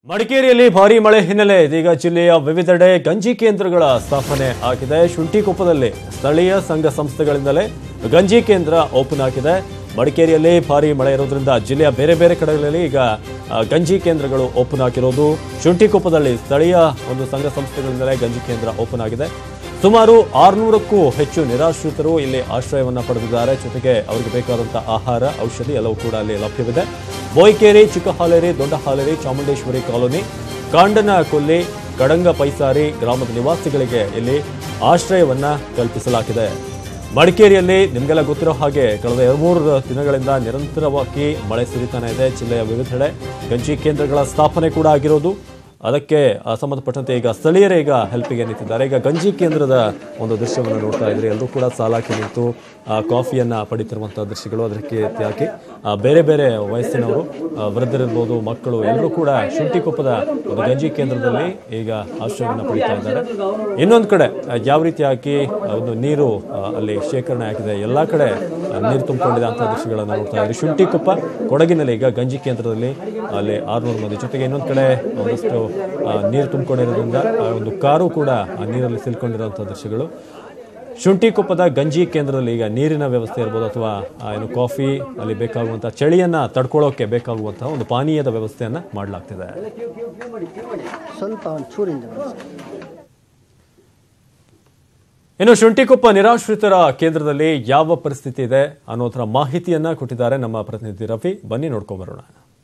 ಮಡಿಕೇರಿಯಲ್ಲಿ ಭಾರೀ ಮಳೆ ಹಿನ್ನೆಲೆ ಇದೀಗ ಜಿಲ್ಲೆಯ ವಿವಿಧೆಡೆ ಗಂಜಿ ಕೇಂದ್ರಗಳ ಸ್ಥಾಪನೆ ಆಗಿದೆ ಶುಂಠಿಕೊಪ್ಪದಲ್ಲಿ ಸ್ಥಳೀಯ ಸಂಘ ಸಂಸ್ಥೆಗಳಿಂದಲೇ ಗಂಜಿ ಕೇಂದ್ರ ಓಪನ್ ಆಗಿದೆ ಮಡಿಕೇರಿಯಲ್ಲಿ ಭಾರೀ ಮಳೆ ಇರೋದ್ರಿಂದ ಜಿಲ್ಲೆಯ ಬೇರೆ ಬೇರೆ ಕಡೆಗಳಲ್ಲಿ ಈಗ ಆ, ಗಂಜಿ ಕೇಂದ್ರಗಳು ಓಪನ್ ಆಗಿರೋದು ಶುಂಠಿಕೊಪ್ಪದಲ್ಲಿ ಸ್ಥಳೀಯ ಒಂದು ಸಂಘ ಸಂಸ್ಥೆಗಳಿಂದಲೇ ಗಂಜಿ ಕೇಂದ್ರ ಓಪನ್ ಆಗಿದೆ ಸುಮಾರು ಆರುನೂರಕ್ಕೂ ಹೆಚ್ಚು ನಿರಾಶ್ರಿತರು ಇಲ್ಲಿ ಆಶ್ರಯವನ್ನ ಪಡೆದಿದ್ದಾರೆ ಜೊತೆಗೆ ಅವರಿಗೆ ಬೇಕಾದಂತಹ ಆಹಾರ ಔಷಧಿ ಎಲ್ಲವೂ ಕೂಡ ಅಲ್ಲಿ ಲಭ್ಯವಿದೆ ಬೋಯ್ಕೇರಿ ಚಿಕ್ಕ ಹಾಲೇರಿ ದೊಡ್ಡ ಹಾಲೇರಿ ಚಾಮುಂಡೇಶ್ವರಿ ಕಾಲೋನಿ ಕಾಂಡನ ಕೊಲ್ಲಿ ಕಡಂಗ ಪೈಸಾರಿ ಗ್ರಾಮದ ನಿವಾಸಿಗಳಿಗೆ ಇಲ್ಲಿ ಆಶ್ರಯವನ್ನ ಕಲ್ಪಿಸಲಾಗಿದೆ ಮಡಿಕೇರಿಯಲ್ಲಿ ನಿಮಗೆಲ್ಲ ಗೊತ್ತಿರೋ ಹಾಗೆ ಕಳೆದ ಎರಡು ಮೂರು ದಿನಗಳಿಂದ ನಿರಂತರವಾಗಿ ಮಳೆ ಸುರಿತಾನೆ ಇದೆ ಜಿಲ್ಲೆಯ ವಿವಿಧೆಡೆ ಗಂಜಿ ಕೇಂದ್ರಗಳ ಸ್ಥಾಪನೆ ಕೂಡ ಆಗಿರೋದು ಅದಕ್ಕೆ ಆ, ಸಂಬಂಧಪಟ್ಟಂತೆ ಈಗ ಸ್ಥಳೀಯರೇ ಈಗ ಹೆಲ್ಪಿಗೆ ನಿಂತಿದ್ದಾರೆ ಈಗ ಗಂಜಿ ಕೇಂದ್ರದ ಒಂದು ದೃಶ್ಯವನ್ನು ನೋಡ್ತಾ ಇದ್ರಿ ಎಲ್ಲರೂ ಕೂಡ ಸಾಲಾಕಿ ನಿಂತು ಆ, ಕಾಫಿಯನ್ನ ಪಡಿತಿರುವಂತಹ ದೃಶ್ಯಗಳು ಅದಕ್ಕೆ ಹಾಕಿ ಆ, ಬೇರೆ ಬೇರೆ ವಯಸ್ಸಿನವರು ಆ, ವೃದ್ಧರಿರ್ಬೋದು ಮಕ್ಕಳು ಎಲ್ಲರೂ ಕೂಡ ಶುಂಠಿಕೊಪ್ಪದ ಒಂದು ಗಂಜಿ ಕೇಂದ್ರದಲ್ಲಿ ಈಗ ಆಶ್ರಯವನ್ನು ಪಡಿತಾ ಇದ್ದಾರೆ ಇನ್ನೊಂದು ಕಡೆ ಆ, ಯಾವ ರೀತಿಯಾಗಿ ಆ, ಒಂದು ನೀರು ಆ, ಅಲ್ಲಿ ಶೇಖರಣೆ ಆಗಿದೆ ಎಲ್ಲ ಕಡೆ ಆ, ನೀರು ತುಂಬಿಕೊಂಡಿದೆ ಅಂತ ದೃಶ್ಯಗಳನ್ನು ನೋಡ್ತಾ ಇದ್ರಿ ಶುಂಠಿಕೊಪ್ಪ ಕೊಡಗಿನಲ್ಲಿ ಈಗ ಗಂಜಿ ಕೇಂದ್ರದಲ್ಲಿ ಅಲ್ಲಿ ಆರುನೂರು ಮಂದಿ ಜೊತೆಗೆ ಇನ್ನೊಂದು ಕಡೆ ಒಂದಷ್ಟು ಆ, ನೀರು ತುಂಬಿಕೊಂಡಿರೋದ್ರಿಂದ ಆ, ಒಂದು ಕಾರು ಕೂಡ ಆ ನೀರಲ್ಲಿ ಸಿಲ್ಕೊಂಡಿರುವಂಥ ದೃಶ್ಯಗಳು ಶುಂಠಿಕೊಪ್ಪದ ಗಂಜಿ ಕೇಂದ್ರದಲ್ಲಿ ಈಗ ನೀರಿನ ವ್ಯವಸ್ಥೆ ಇರ್ಬೋದು ಅಥವಾ ಆ, ಏನು ಕಾಫಿ ಅಲ್ಲಿ ಬೇಕಾಗುವಂಥ ಚಳಿಯನ್ನ ತಡ್ಕೊಳ್ಳೋಕೆ ಬೇಕಾಗುವಂತಹ ಒಂದು ಪಾನೀಯದ ವ್ಯವಸ್ಥೆಯನ್ನ ಮಾಡಲಾಗ್ತಿದೆ ಸ್ವಲ್ಪ ಒಂಚೂರಿಂದ ಬನ್ನಿ. ಇನ್ನು ಶುಂಠಿಕೊಪ್ಪ ನಿರಾಶ್ರಿತರ ಕೇಂದ್ರದಲ್ಲಿ ಯಾವ ಪರಿಸ್ಥಿತಿ ಇದೆ ಅನ್ನೋದರ ಮಾಹಿತಿಯನ್ನ ಕೊಟ್ಟಿದ್ದಾರೆ ನಮ್ಮ ಪ್ರತಿನಿಧಿ ರವಿ ಬನ್ನಿ ನೋಡ್ಕೊಂಡ್ ಬರೋಣ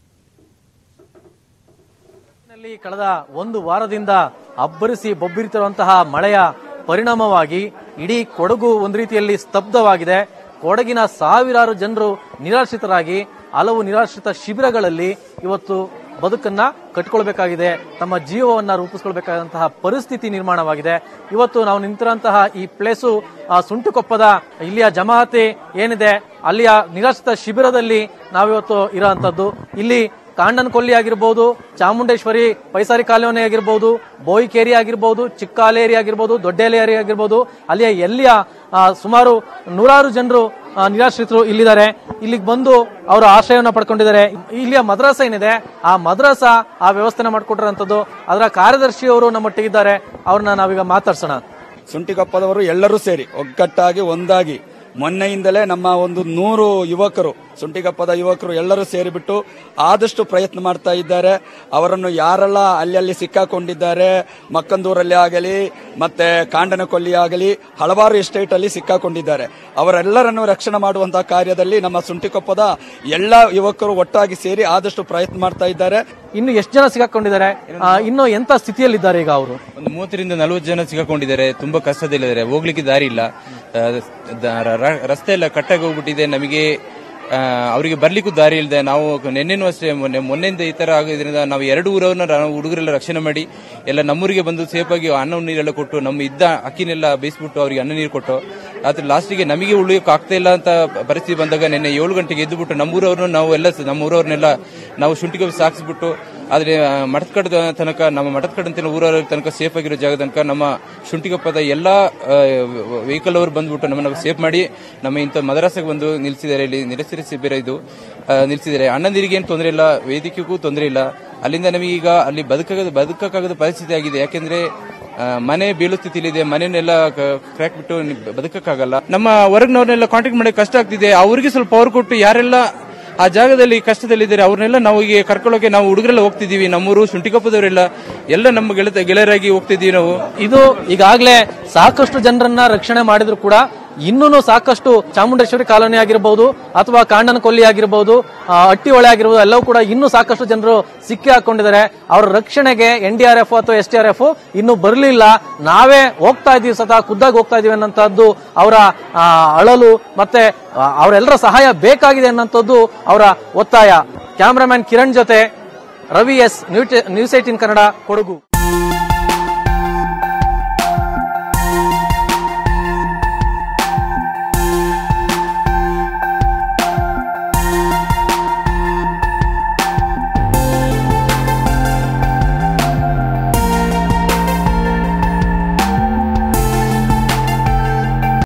ನಲ್ಲಿ ಕಳೆದ ಒಂದು ವಾರದಿಂದ ಅಬ್ಬರಿಸಿ ಬೊಬ್ಬಿರುತ್ತಿರುವಂತಹ ಮಳೆಯ ಪರಿಣಾಮವಾಗಿ ಇಡೀ ಕೊಡಗು ಒಂದು ರೀತಿಯಲ್ಲಿ ಸ್ತಬ್ಧವಾಗಿದೆ ಕೊಡಗಿನ ಸಾವಿರಾರು ಜನರು ನಿರಾಶ್ರಿತರಾಗಿ ಹಲವು ನಿರಾಶ್ರಿತ ಶಿಬಿರಗಳಲ್ಲಿ ಇವತ್ತು ಬದುಕನ್ನ ಕಟ್ಕೊಳ್ಬೇಕಾಗಿದೆ ತಮ್ಮ ಜೀವವನ್ನ ರೂಪಿಸ್ಕೊಳ್ಬೇಕಾದಂತಹ ಪರಿಸ್ಥಿತಿ ನಿರ್ಮಾಣವಾಗಿದೆ ಇವತ್ತು ನಾವು ನಿಂತಿರುವಂತಹ ಈ ಪ್ಲೇಸು ಆ ಸುಂಟುಕೊಪ್ಪದ ಇಲ್ಲಿಯ ಜಮಾತೆ ಏನಿದೆ ಅಲ್ಲಿಯ ನಿರಾಶ್ರಿತ ಶಿಬಿರದಲ್ಲಿ ನಾವಿವತ್ತು ಇರೋಂಥದ್ದು ಇಲ್ಲಿ ಕಾಂಡನ್ ಕೊಲ್ಲಿ ಆಗಿರ್ಬೋದು ಚಾಮುಂಡೇಶ್ವರಿ ಪೈಸಾರಿ ಕಾಲೋನಿ ಆಗಿರ್ಬೋದು ಬೋಯಿಕೇರಿ ಆಗಿರ್ಬೋದು ಚಿಕ್ಕಾಲೇರಿ ಆಗಿರ್ಬೋದು ದೊಡ್ಡೇಲೇರಿ ಆಗಿರ್ಬೋದು ಅಲ್ಲಿಯ ಎಲ್ಲಿಯ ಆ, ಸುಮಾರು ನೂರಾರು ಜನರು ಆ, ನಿರಾಶ್ರಿತರು ಇಲ್ಲಿದ್ದಾರೆ ಇಲ್ಲಿಗೆ ಬಂದು ಅವರು ಆಶ್ರಯವನ್ನ ಪಡ್ಕೊಂಡಿದ್ದಾರೆ ಇಲ್ಲಿಯ ಮದ್ರಾಸ ಏನಿದೆ ಆ ಮದ್ರಾಸ ಆ ವ್ಯವಸ್ಥೆನ ಮಾಡ್ಕೊಟ್ಟಿರೋಂಥದ್ದು ಅದರ ಕಾರ್ಯದರ್ಶಿಯವರು ನಮ್ಮೊಟ್ಟಿಗಿದ್ದಾರೆ ಅವ್ರನ್ನ ನಾವೀಗ ಮಾತಾಡ್ಸೋಣ ಸುಂಟಿಕೊಪ್ಪದವರು ಎಲ್ಲರೂ ಸೇರಿ ಒಗ್ಗಟ್ಟಾಗಿ ಒಂದಾಗಿ ಮೊನ್ನೆಯಿಂದಲೇ ನಮ್ಮ ಒಂದು ನೂರು ಯುವಕರು ಸುಂಟಿಕೊಪ್ಪದ ಯುವಕರು ಎಲ್ಲರೂ ಸೇರಿಬಿಟ್ಟು ಆದಷ್ಟು ಪ್ರಯತ್ನ ಮಾಡ್ತಾ ಇದ್ದಾರೆ ಅವರನ್ನು ಯಾರೆಲ್ಲ ಅಲ್ಲಿ ಸಿಕ್ಕಾಕೊಂಡಿದ್ದಾರೆ ಮಕ್ಕಂದೂರಲ್ಲಿ ಆಗಲಿ ಮತ್ತೆ ಕಾಂಡನಕೊಲ್ಲಿ ಆಗಲಿ ಹಲವಾರು ಎಸ್ಟೇಟ್ ಅಲ್ಲಿ ಸಿಕ್ಕಾಕೊಂಡಿದ್ದಾರೆ ಅವರೆಲ್ಲರನ್ನು ರಕ್ಷಣೆ ಮಾಡುವಂತಹ ಕಾರ್ಯದಲ್ಲಿ ನಮ್ಮ ಸುಂಟಿಕೊಪ್ಪದ ಎಲ್ಲ ಯುವಕರು ಒಟ್ಟಾಗಿ ಸೇರಿ ಆದಷ್ಟು ಪ್ರಯತ್ನ ಮಾಡ್ತಾ ಇದ್ದಾರೆ ಇನ್ನು ಎಷ್ಟು ಜನ ಸಿಗಾಕೊಂಡಿದ್ದಾರೆ ಆ, ಇನ್ನು ಎಂತ ಸ್ಥಿತಿಯಲ್ಲಿದ್ದಾರೆ ಈಗ ಅವರು ಒಂದು ಮೂವತ್ತರಿಂದ ನಲವತ್ತು ಜನ ಸಿಗಾಕೊಂಡಿದ್ದಾರೆ ತುಂಬಾ ಕಷ್ಟದಲ್ಲಿದ್ದಾರೆ ಹೋಗ್ಲಿಕ್ಕೆ ದಾರಿ ಇಲ್ಲ ಆ, ದ- ರ- ರಸ್ತೆ ಎಲ್ಲ ಕಟ್ಟಾಗಿ ಹೋಗ್ಬಿಟ್ಟಿದೆ ನಮಗೆ ಆ, ಅವರಿಗೆ ಬರ್ಲಿಕ್ಕೂ ದಾರಿ ಇಲ್ಲದೆ ನಾವು ನಿನ್ನೆನೂ ಅಷ್ಟೇ ಮೊನ್ನೆ ಮೊನ್ನೆಯಿಂದ ಈ ತರ ಆಗೋದ್ರಿಂದ ನಾವು ಎರಡು ಊರವನ್ನ ನಾವು ಹುಡುಗರೆಲ್ಲ ರಕ್ಷಣೆ ಮಾಡಿ ಎಲ್ಲ ನಮ್ಮೂರಿಗೆ ಬಂದು ಸೇಫ್ ಆಗಿ ಅನ್ನ ನೀರೆಲ್ಲ ಕೊಟ್ಟು ನಮ್ಮ ಇದ್ದ ಅಕ್ಕಿನೆಲ್ಲ ಬೇಯಿಸ್ಬಿಟ್ಟು ಅವರಿಗೆ ಅನ್ನ ನೀರು ಕೊಟ್ಟು ಆದ್ರೆ ಲಾಸ್ಟಿಗೆ ನಮಗೆ ಉಳಿಯೋಕೆ ಆಗ್ತಾ ಇಲ್ಲ ಅಂತ ಪರಿಸ್ಥಿತಿ ಬಂದಾಗ ನಿನ್ನೆ ಏಳು ಗಂಟೆಗೆ ಎದ್ದುಬಿಟ್ಟು ನಮ್ಮೂರವ್ರನ್ನ ನಾವು ಎಲ್ಲ ಸ- ನಮ್ಮ ಊರವ್ರನ್ನೆಲ್ಲ ನಾವು ಶುಂಠಿಗೆ ಸಾಕಿಸ್ಬಿಟ್ಟು ಆದ್ರೆ ಆ, ಮಠದ ಕಡೆ ತನಕ ನಮ್ಮ ಮಠದ ಕಡೆ ಅಂತ ಊರವರ ತನಕ ಸೇಫ್ ಆಗಿರೋ ಜಾಗ ತನಕ ನಮ್ಮ ಶುಂಠಿಗೊಪ್ಪದ ಎಲ್ಲಾ ವೆಹಿಕಲ್ ಅವರು ಬಂದ್ಬಿಟ್ಟು ನಮ್ಮನ್ನ ಸೇಫ್ ಮಾಡಿ ನಮ್ಮ ಇಂಥ ಮದರಾಸಕ್ಕೆ ಬಂದು ನಿಲ್ಸಿದ್ದಾರೆ ಇಲ್ಲಿ ನಿರಸರಿ ಶಿಬಿರ ಇದು ಆ, ನಿಲ್ಸಿದ್ದಾರೆ ಅಣ್ಣಂದಿರಿಗೆ ಏನು ತೊಂದರೆ ಇಲ್ಲ ವೇದಿಕೆಗೂ ತೊಂದರೆ ಇಲ್ಲ ಅಲ್ಲಿಂದ ನಮಗೀಗ ಅಲ್ಲಿ ಬದುಕಾಗದ ಬದುಕಕ್ಕಾಗದ ಪರಿಸ್ಥಿತಿ ಆಗಿದೆ ಯಾಕೆಂದ್ರೆ ಆ, ಮನೆ ಬೀಳು ಸ್ಥಿತಿಲಿದೆ ಮನೆಯನ್ನೆಲ್ಲ ಕ್ರ್ಯಾಕ್ ಬಿಟ್ಟು ನಿ- ಬದುಕಕ್ಕಾಗಲ್ಲ ನಮ್ಮ ಹೊರಗಿನವ್ರನ್ನೆಲ್ಲ ಕಾಂಟ್ಯಾಕ್ಟ್ ಮಾಡಕ್ಕೆ ಕಷ್ಟ ಆಗ್ತಿದೆ ಅವರಿಗೆ ಸ್ವಲ್ಪ ಪವರ್ ಕೊಟ್ಟು ಯಾರೆಲ್ಲ ಆ ಜಾಗದಲ್ಲಿ ಕಷ್ಟದಲ್ಲಿದ್ದಾರೆ ಅವ್ರನ್ನೆಲ್ಲ ನಾವು ಈಗ ಕರ್ಕೊಳ್ಳೋಕೆ ನಾವು ಹುಡುಗರೆಲ್ಲ ಹೋಗ್ತಿದೀವಿ ನಮ್ಮೂರು ಶುಂಠಿಕೊಪ್ಪದವರೆಲ್ಲ ಎಲ್ಲ ನಮ್ಮ ಗೆಳತ ಗೆಳೆಯರಾಗಿ ಹೋಗ್ತಿದೀವಿ ನಾವು ಇದು ಈಗಾಗಲೇ ಸಾಕಷ್ಟು ಜನರನ್ನ ರಕ್ಷಣೆ ಮಾಡಿದ್ರು ಕೂಡ ಇನ್ನೂ ಸಾಕಷ್ಟು ಚಾಮುಂಡೇಶ್ವರಿ ಕಾಲೋನಿ ಆಗಿರಬಹುದು ಅಥವಾ ಕಾಂಡನ ಕೊಲ್ಲಿ ಆಗಿರಬಹುದು ಆ, ಹಟ್ಟಿಹೊಳೆ ಆಗಿರಬಹುದು ಎಲ್ಲವೂ ಕೂಡ ಇನ್ನೂ ಸಾಕಷ್ಟು ಜನರು ಸಿಕ್ಕಿ ಹಾಕೊಂಡಿದ್ದಾರೆ ಅವರ ರಕ್ಷಣೆಗೆ ಎನ್ ಡಿ ಆರ್ ಎಫ್ ಅಥವಾ ಎಸ್ ಟಿ ಆರ್ ಎಫ್ ಇನ್ನೂ ಬರಲಿಲ್ಲ ನಾವೇ ಹೋಗ್ತಾ ಇದೀವಿ ಸದಾ ಖುದ್ದಾಗಿ ಹೋಗ್ತಾ ಇದೀವಿ ಅನ್ನೋಂಥದ್ದು ಅವರ ಆ, ಅಳಲು ಮತ್ತೆ ಆ, ಅವರೆಲ್ಲರ ಸಹಾಯ ಬೇಕಾಗಿದೆ ಅನ್ನೋಂಥದ್ದು ಅವರ ಒತ್ತಾಯ ಕ್ಯಾಮ್ರಾಮನ್ ಕಿರಣ್ ಜೊತೆ Ravi S news eighteen Kannada Kodagu